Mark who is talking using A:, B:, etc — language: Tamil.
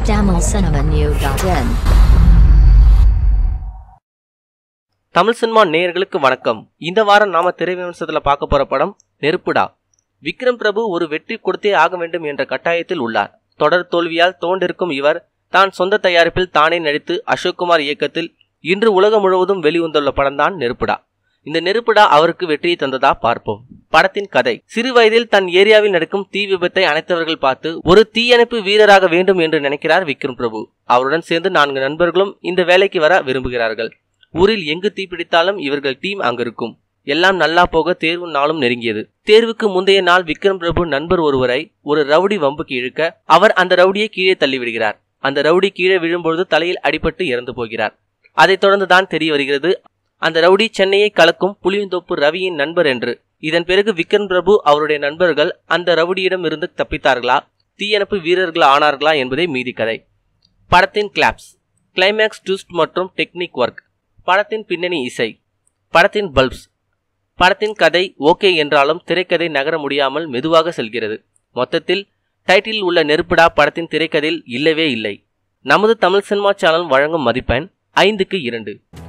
A: tamilcinemanew.in
B: தமிழ் சினிமா நேயர்களுக்கு வணக்கம் இந்த வாரம் நாம திரை விமர்சனத்துல பார்க்க போற படம் நெருப்புடா விக்ரம் பிரபு ஒரு வெற்றி கொடுத்தே ஆக வேண்டும் என்ற கட்டாயத்தில் உள்ளார் தொடர் தோல்வியால் தோண்டிருக்கும் இவர் தான் சொந்த தயாரிப்பில் தானே நடித்து அசோக்குமார் இயக்கத்தில் இன்று உலகம் முழுவதும் வெளிவந்துள்ள படம்தான் நெருப்புடா இந்த நெருப்புடா அவருக்கு வெற்றியை தந்ததா பார்ப்போம் படத்தின் கதை சிறு வயதில் தன் ஏரியாவில் நடக்கும் தீ விபத்தை அணைத்தவர்கள் பார்த்து ஒரு தீயணைப்பு வீரராக வேண்டும் என்று நினைக்கிறார் விக்ரம் பிரபு அவருடன் சேர்ந்து நான்கு நண்பர்களும் இந்த வேலைக்கு வர விரும்புகிறார்கள் ஊரில் எங்கு தீப்பிடித்தாலும் இவர்கள் டீம் அங்கிருக்கும் எல்லாம் நல்லா போக தேர்வு நாளும் நெருங்கியது தேர்வுக்கு முந்தைய நாள் விக்ரம் பிரபு நண்பர் ஒருவரை ஒரு ரவுடி வம்புக்கு இழுக்க அவர் அந்த ரவுடியை கீழே தள்ளிவிடுகிறார் அந்த ரவுடி கீழே விழும்பொழுது தலையில் அடிபட்டு இறந்து போகிறார் அதைத் தொடர்ந்து தான் தெரிய வருகிறது அந்த ரவுடி சென்னையை கலக்கும் புளியந்தோப்பு ரவியின் நண்பர் என்று இதன் பிறகு விக்ரம் பிரபு அவருடைய நண்பர்கள் அந்த ரவுடியிடம் இருந்து தப்பித்தார்களா தீயணைப்பு வீரர்கள் ஆனார்களா என்பதே மீதி கதை படத்தின் கிளாப்ஸ் கிளைமேக்ஸ் ட்விஸ்ட் மற்றும் டெக்னிக் ஒர்க் படத்தின் பின்னணி இசை படத்தின் பல்ப்ஸ் படத்தின் கதை ஓகே என்றாலும் திரைக்கதை நகர முடியாமல் மெதுவாக செல்கிறது மொத்தத்தில் டைட்டில் உள்ள நெருப்புடா படத்தின் திரைக்கதையில் இல்லவே இல்லை நமது தமிழ் சினிமா சேனல் வழங்கும் மதிப்பெண் ஐந்துக்கு இரண்டு